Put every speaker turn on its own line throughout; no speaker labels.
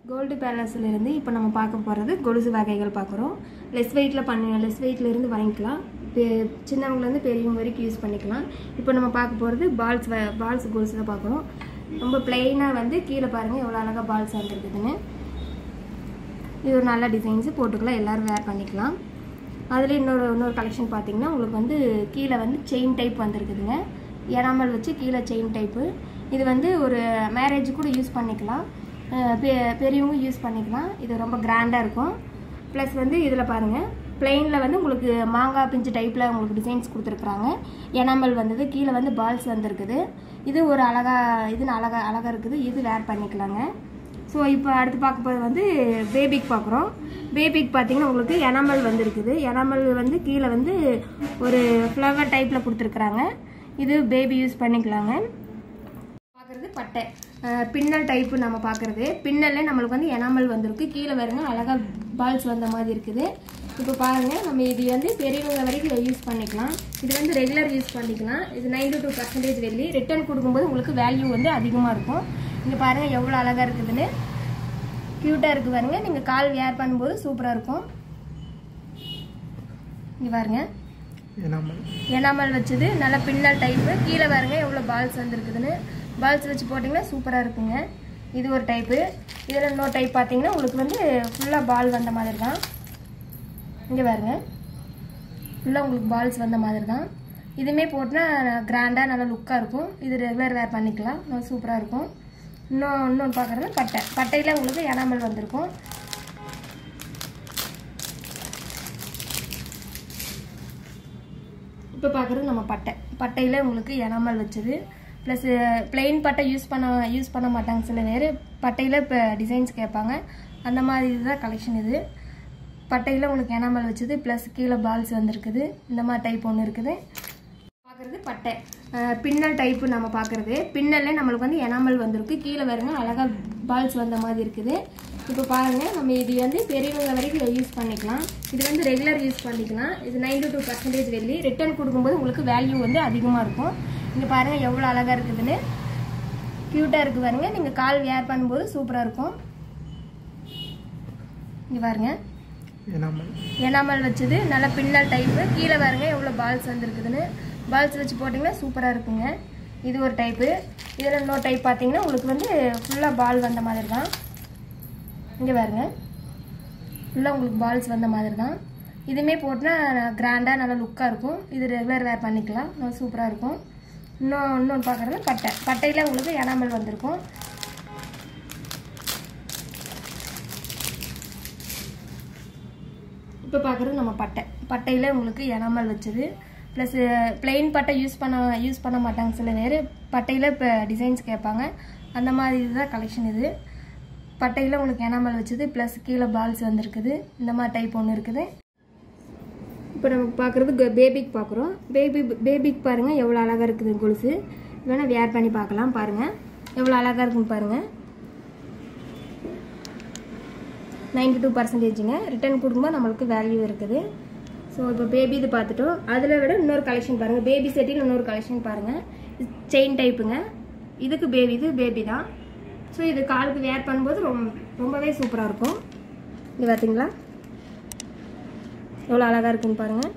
gold பேலஸ்லேருந்து இப்போ நம்ம பார்க்க போகிறது கொலுசு வகைகள் பார்க்குறோம் லெஸ் வெயிட்டில் பண்ண லெஸ் வெயிட்ல இருந்து வாங்கிக்கலாம் பெ- சின்னவங்கலேருந்து பெரியவங்க வரைக்கும் யூஸ் பண்ணிக்கலாம் இப்போ நம்ம பார்க்க போகிறது பால்ஸ் பால்ஸ் கொலுசு தான் பார்க்குறோம் ரொம்ப பிளெயினாக வந்து கீழே பாருங்கள் எவ்வளோ அழகாக பால்ஸ் வந்துருக்குதுன்னு இது ஒரு நல்ல டிசைன்ஸு போட்டுக்கலாம் எல்லோரும் வேர் பண்ணிக்கலாம் அதில் இன்னொரு இன்னொரு கலெக்ஷன் பார்த்தீங்கன்னா உங்களுக்கு வந்து கீழே வந்து செயின் டைப் வந்திருக்குதுங்க எறாமல் வச்சு கீழே செயின் டைப்பு இது வந்து ஒரு மேரேஜ் கூட யூஸ் பண்ணிக்கலாம் அஹ் பெ- பெரியவங்க யூஸ் பண்ணிக்கலாம் இது ரொம்ப கிராண்டாக இருக்கும் ப்ளஸ் வந்து இதில் பாருங்கள் பிளெயினில் வந்து உங்களுக்கு மாங்காய் பிஞ்சு டைப்பில் உங்களுக்கு டிசைன்ஸ் கொடுத்துருக்குறாங்க எனாமல் வந்தது கீழே வந்து பால்ஸ் வந்திருக்குது இது ஒரு அழகா இது அழகா அழகாக இருக்குது இது வேர் பண்ணிக்கலாங்க ஸோ இப்போ அடுத்து பார்க்க போகிறது வந்து பேபிக் பார்க்குறோம் பேபிக் பார்த்தீங்கன்னா உங்களுக்கு எனாமல் வந்திருக்குது எனாமல் வந்து கீழே வந்து ஒரு ஃப்ளவர் டைப்பில் கொடுத்துருக்குறாங்க இது பேபி யூஸ் பண்ணிக்கலாங்க பார்க்குறது பட்டை அஹ் பின்னல் டைப்பு நம்ம பார்க்குறது பின்னல்ல நம்மளுக்கு வந்து எனாமல் வந்திருக்கு கீழே வருங்க அழகாக பால்ஸ் வந்த மாதிரி இருக்குது இப்போ பாருங்க நம்ம இது வந்து பெரியவங்க வரைக்கும் யூஸ் பண்ணிக்கலாம் இது வந்து ரெகுலர் யூஸ் பண்ணிக்கலாம் இது 92% டூ பர்சன்டேஜ் வெள்ளி ரிட்டர்ன் கொடுக்கும்போது உங்களுக்கு வேல்யூ வந்து அதிகமாக இருக்கும் இங்கே பாருங்க எவ்வளோ அழகாக இருக்குதுன்னு க்யூட்டாக இருக்குது பாருங்க நீங்கள் கால் வேர் பண்ணும்போது சூப்பராக இருக்கும் இங்கே பாருங்க
எனாமல்
எனாமல் வச்சது நல்ல பின்னல் டைப்பு கீழே பாருங்க எவ்வளோ பால்ஸ் வந்துருக்குதுன்னு பால்ஸ் வச்சு போட்டிங்கன்னா சூப்பராக இருக்குங்க இது ஒரு டைப்பு இதில் இன்னொரு டைப் பார்த்தீங்கன்னா உங்களுக்கு வந்து ஃபுல்லாக பால் வந்த மாதிரி தான் இங்கே பாருங்க ஃபுல்லாக உங்களுக்கு பால்ஸ் வந்த மாதிரி தான் இதுவுமே போட்டுனா கிராண்டாக நல்லா லுக்காக இருக்கும் இது ரெகுலர் வேர் பண்ணிக்கலாம் நல்லா சூப்பராக இருக்கும் இன்னும் இன்னொன்று பார்க்குறது பட்டை பட்டையில் உங்களுக்கு எனாமல் வந்திருக்கும் இப்போ பார்க்குறது நம்ம பட்டை பட்டையில் உங்களுக்கு எனாமல் வச்சது ப்ளஸ் பிளெயின் பட்டை யூஸ் பண்ண யூஸ் பண்ண மாட்டாங்க சில பேர் பட்டையில் இப்போ டிசைன்ஸ் கேட்பாங்க அந்த மாதிரி இதுதான் கலெக்ஷன் இது பட்டையில் உங்களுக்கு எனாமல் வச்சது ப்ளஸ் கீழே பால்ஸ் வந்திருக்குது இந்த மாதிரி டைப் ஒன்று இருக்குது பார்க்குறது பட்டை அஹ் பின்னல் டைப்பு நம்ம பார்க்குறது பின்னல்ல நம்மளுக்கு வந்து எனாமல் வந்திருக்கு கீழே வருங்க அழகாக பால்ஸ் வந்த மாதிரி இருக்குது இப்போ பாருங்க நம்ம இது வந்து பெரியவங்க வரைக்கும் யூஸ் பண்ணிக்கலாம் இது வந்து ரெகுலர் யூஸ் பண்ணிக்கலாம் இது 92% டூ பர்சன்டேஜ் வெள்ளி ரிட்டர்ன் கொடுக்கும்போது உங்களுக்கு வேல்யூ வந்து அதிகமாக இருக்கும் இங்கே பாருங்க எவ்வளோ அழகாக இருக்குதுன்னு க்யூட்டாக இருக்குது பாருங்க நீங்கள் கால் வேர் பண்ணும்போது சூப்பராக இருக்கும் இங்கே பாருங்க
எனாமல்
எனாமல் வச்சது நல்ல பின்னல் டைப்பு கீழே பாருங்க எவ்வளோ பால்ஸ் வந்திருக்குதுன்னு பால்ஸ் வச்சு போட்டிங்கன்னா சூப்பராக இருக்குங்க இது ஒரு டைப்பு இதில் இன்னொரு டைப் பார்த்தீங்கன்னா உங்களுக்கு வந்து ஃபுல்லாக பால் வந்த மாதிரி தான் இங்கே பாருங்க ஃபுல்லாக உங்களுக்கு பால்ஸ் வந்த மாதிரி தான் இதுவுமே போட்டுனா கிராண்டாக நல்லா லுக்காக இருக்கும் இது ரெகுலர் வேர் பண்ணிக்கலாம் நல்லா சூப்பராக இருக்கும் இன்னும் இன்னொன்று பார்க்குறது பட்டை பட்டையில் உங்களுக்கு எனாமல் வந்திருக்கும் இப்போ பார்க்குறது நம்ம பட்டை பட்டையில் உங்களுக்கு எனாமல் வச்சது ப்ளஸ் பிளெயின் பட்டை யூஸ் பண்ண யூஸ் பண்ண மாட்டாங்க சில பேர் பட்டையில் இப்போ டிசைன்ஸ் கேட்பாங்க அந்த மாதிரி இதுதான் கலெக்ஷன் இது பட்டையில் உங்களுக்கு எனாமல் வச்சது ப்ளஸ் கீழே பால்ஸ் வந்திருக்குது இந்த மாதிரி டைப் ஒன்று இருக்குது இப்போ நம்ம பார்க்குறது பேபிக் பார்க்குறோம் பேபி பேபிக் பாருங்கள் எவ்வளோ அழகாக இருக்குது கொலுசு வேணால் வேர் பண்ணி பார்க்கலாம் பாருங்கள் எவ்வளோ அழகாக இருக்குன்னு பாருங்கள் 92% டூ பர்சன்டேஜுங்க ரிட்டர்ன் கொடுக்கும்போது நம்மளுக்கு வேல்யூ இருக்குது ஸோ இப்போ பேபி இது பார்த்துட்டோம் அதில் விட இன்னொரு கலெக்ஷன் பாருங்கள் பேபி செட்டில் இன்னொரு கலெக்ஷன் பாருங்கள் செயின் டைப்புங்க இதுக்கு பேபி இது பேபி தான் ஸோ இது காலுக்கு வேர் பண்ணும்போது ரொம்ப ரொம்பவே சூப்பராக இருக்கும் இது பார்த்தீங்களா எவ்வளோ அழகாக இருக்குன்னு பாருங்கள்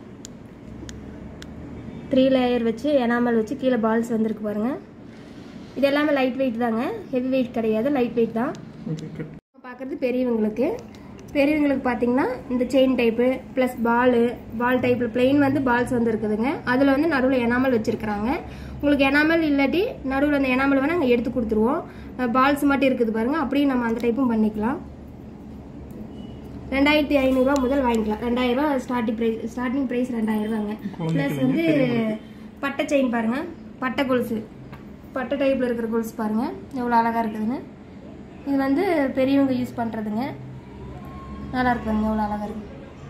த்ரீ லேயர் வச்சு எனாமல் வச்சு கீழே பால்ஸ் வந்திருக்கு பாருங்கள் இது எல்லாமே லைட் வெயிட் தாங்க ஹெவி வெயிட் கிடையாது லைட் வெயிட் தான்
ஓகே கட்
பார்க்குறது பெரியவங்களுக்கு பெரியவங்களுக்கு பார்த்தீங்கன்னா இந்த chain type plus ball ball டைப்பில் பிளெயின் வந்து பால்ஸ் வந்து இருக்குதுங்க அதில் வந்து நடுவில் எனாமல் வச்சுருக்குறாங்க உங்களுக்கு எனாமல் இல்லாட்டி நடுவில் அந்த எனாமல் வேணால் நாங்கள் எடுத்து கொடுத்துருவோம் பால்ஸ் மட்டும் இருக்குது பாருங்கள் அப்படியே நம்ம அந்த டைப்பும் பண்ணிக்கலாம் ரெண்டாயிரத்தி ஐநூறுரூவா முதல் வாங்கிக்கலாம் ரெண்டாயிரரூவா ஸ்டார்டிங் ப்ரைஸ் ஸ்டார்டிங் ப்ரைஸ் ரெண்டாயிரரூவாங்க ப்ளஸ் வந்து பட்டை செயின் பாருங்கள் பட்டை கொலுசு பட்டை டைப்பில் இருக்கிற கொலுசு பாருங்கள் எவ்வளோ அழகாக இருக்குதுன்னு இது வந்து பெரியவங்க யூஸ் பண்ணுறதுங்க நல்லா இருக்குங்க எவ்வளோ அழகாக இருக்கு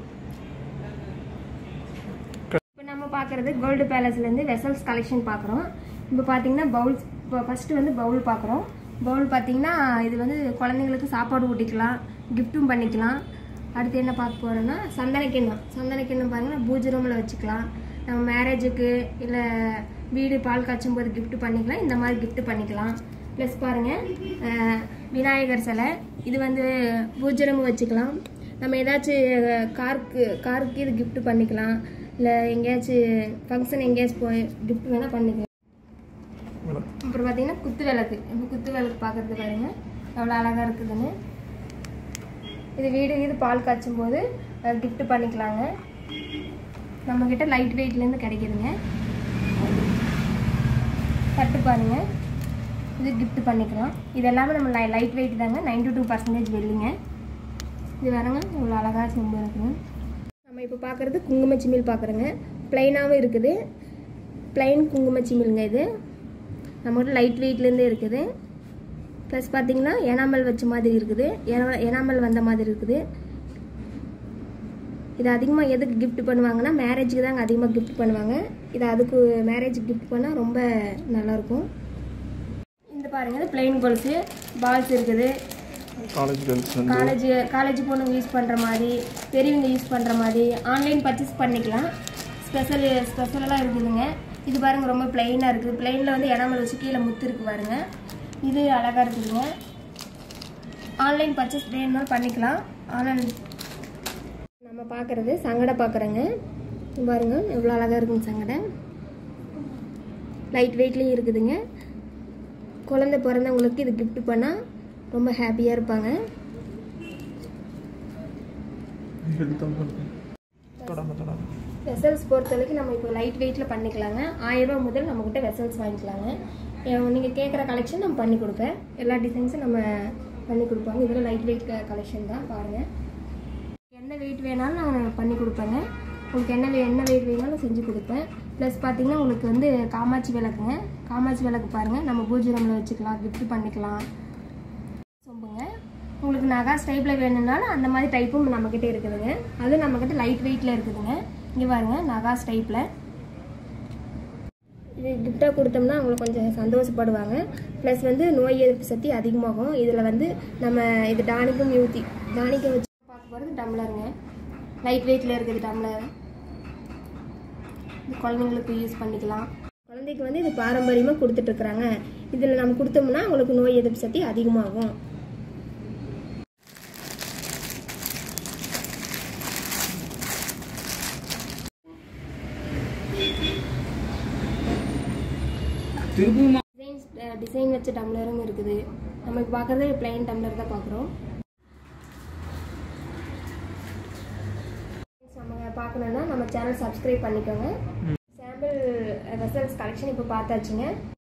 இப்போ நம்ம பார்க்குறது கோல்டு பேலஸ்லேருந்து வெசல்ஸ் கலெக்ஷன் பார்க்குறோம் இப்போ பார்த்தீங்கன்னா பவுல்ஸ் இப்போ ஃபஸ்ட்டு வந்து பவுல் பார்க்குறோம் பவுல் பார்த்தீங்கன்னா இது வந்து குழந்தைங்களுக்கு சாப்பாடு ஊட்டிக்கலாம் கிஃப்ட்டும் பண்ணிக்கலாம் அடுத்து என்ன பார்க்க போகிறோன்னா சந்தன கிண்ணம் சந்தன கிண்ணம் பாருங்கன்னா பூஜை ரூமில் வச்சுக்கலாம் நம்ம மேரேஜுக்கு இல்லை வீடு பால் காய்ச்சும் போது gift பண்ணிக்கலாம் இந்த மாதிரி gift பண்ணிக்கலாம் ப்ளஸ் பாருங்கள் விநாயகர் சிலை இது வந்து பூஜரம்பு வச்சுக்கலாம் நம்ம ஏதாச்சும் காருக்கு காருக்கு இது gift பண்ணிக்கலாம் இல்லை எங்கேயாச்சும் ஃபங்க்ஷன் எங்கேயாச்சும் போய் gift வேணால் பண்ணிக்கலாம்
விளக்கு
அப்புறம் பார்த்தீங்கன்னா குத்து விளக்கு இப்போ குத்து விளக்கு பார்க்குறது பாருங்க எவ்வளோ அழகாக இருக்குதுன்னு இது வீடு இது பால் காய்ச்சும் போது gift பண்ணிக்கலாங்க நம்மக்கிட்ட லைட் வெயிட்லேருந்து கிடைக்குதுங்க தட்டு பாருங்க இது gift பண்ணிக்கலாம் இது எல்லாமே நம்ம லை லைட் வெயிட் தாங்க நைன்டி டூ பர்சன்டேஜ் வெள்ளிங்க இது வேறங்க இவ்வளோ அழகாக செம்பு இருக்குங்க நம்ம இப்போ பார்க்குறது குங்குமச்சிமிழ் பார்க்குறோங்க ப்ளைனாகவும் இருக்குது ப்ளைன் குங்குமச்சிமிழ்ங்க இது நம்மகிட்ட லைட் வெயிட்லேருந்தே இருக்குது ப்ளஸ் பார்த்தீங்கன்னா எனாமல் வச்ச மாதிரி இருக்குது எனா- எனாமல் வந்த மாதிரி இருக்குது இது அதிகமாக எதுக்கு gift பண்ணுவாங்கன்னா மேரேஜுக்கு தாங்க அதிகமாக gift பண்ணுவாங்க இது அதுக்கு மேரேஜ் gift பண்ணால் ரொம்ப நல்லாயிருக்கும் இந்த பாருங்க இது பிளெயின் கொலுசு பால்ஸ் இருக்குது
காலேஜ் கேர்ள்ஸ் வந்து
காலேஜ் காலேஜ் பொண்ணுங்க யூஸ் பண்ணுற மாதிரி பெரியவங்க யூஸ் பண்ணுற மாதிரி ஆன்லைன் பர்ச்சேஸ் பண்ணிக்கலாம் ஸ்பெஷல் ஸ்பெஷலாக இருக்குதுங்க இது பாருங்க ரொம்ப பிளெயினாக இருக்குது பிளெயினில் வந்து இடமல் வச்சு கீழே முத்து இருக்கு பாருங்க இது அழகாக இருக்குதுங்க ஆன்லைன் பர்ச்சேஸ் வேணும்னாலும் பண்ணிக்கலாம் ஆன்லைன் நம்ம பார்க்குறது சங்கடை பார்க்குறேங்க இது பாருங்க எவ்வளோ அழகாக இருக்குங்க சங்கடை லைட் வெயிட்லேயும் இருக்குதுங்க குழந்தை பிறந்தவங்களுக்கு இது gift பண்ணால் ரொம்ப ஹாப்பியாக இருப்பாங்க
எடுத்தோம் தொடாம தொடாம
வெசல்ஸ் பொறுத்தவரைக்கும் நம்ம இப்போ லைட் வெயிட்டில் பண்ணிக்கலாங்க ஆயிரம் ரூபா முதல் நம்மக்கிட்ட வெசல்ஸ் வாங்கிக்கலாங்க நீங்கள் கேட்குற கலெக்ஷன் நம்ம பண்ணி கொடுப்பேன் எல்லா டிசைன்ஸும் நம்ம பண்ணி கொடுப்பாங்க இதில் லைட் வெயிட் கலெக்ஷன் தான் பாருங்கள் என்ன வெயிட் வேணாலும் நான் பண்ணி கொடுப்பேங்க உங்களுக்கு என்ன வே- என்ன வெயிட் வேணாலும் செஞ்சு கொடுப்பேன் ப்ளஸ் பார்த்தீங்கன்னா உங்களுக்கு வந்து காமாட்சி விளக்குங்க காமாட்சி விளக்கு பாருங்கள் நம்ம பூஜை ரூமில் வச்சுக்கலாம் கிஃப்ட் பண்ணிக்கலாம் சொம்புங்க உங்களுக்கு நகாஸ் டைப்பில் வேணும்னாலும் அந்த மாதிரி டைப்பும் நம்மக்கிட்ட இருக்குதுங்க அது நம்மக்கிட்ட லைட் வெயிட்டில் இருக்குதுங்க இங்கே பாருங்க நகாஸ் டைப்பில் இது கிஃப்டாக கொடுத்தோம்னா அவங்களுக்கு கொஞ்சம் சந்தோஷப்படுவாங்க ப்ளஸ் வந்து நோய் எதிர்ப்பு சக்தி அதிகமாகும் இதில் வந்து நம்ம இது டானிக்கும் யூத்தி டானிக்கை வச்சு பார்க்க போகிறது டம்ளருங்க லைட் வெயிட்டில் இருக்குது டம்ளர் இது குழந்தைங்களுக்கு யூஸ் பண்ணிக்கலாம் குழந்தைக்கு வந்து இது பாரம்பரியமாக கொடுத்துட்ருக்குறாங்க இதில் நம்ம கொடுத்தோம்னா அவங்களுக்கு நோய் எதிர்ப்பு சக்தி அதிகமாகும் டிசைன்ஸ் டிசைன் வச்ச டம்ளரும் இருக்குது நம்ம இப்போ பார்க்குறது பிளைன் டம்ளர் தான் பார்க்குறோம் நம்ம பார்க்கணுன்னா நம்ம சேனல் சப்ஸ்கிரைப் பண்ணிக்கோங்க சாம்பிள் வெசல்ஸ் கலெக்ஷன் இப்போ பார்த்தாச்சுங்க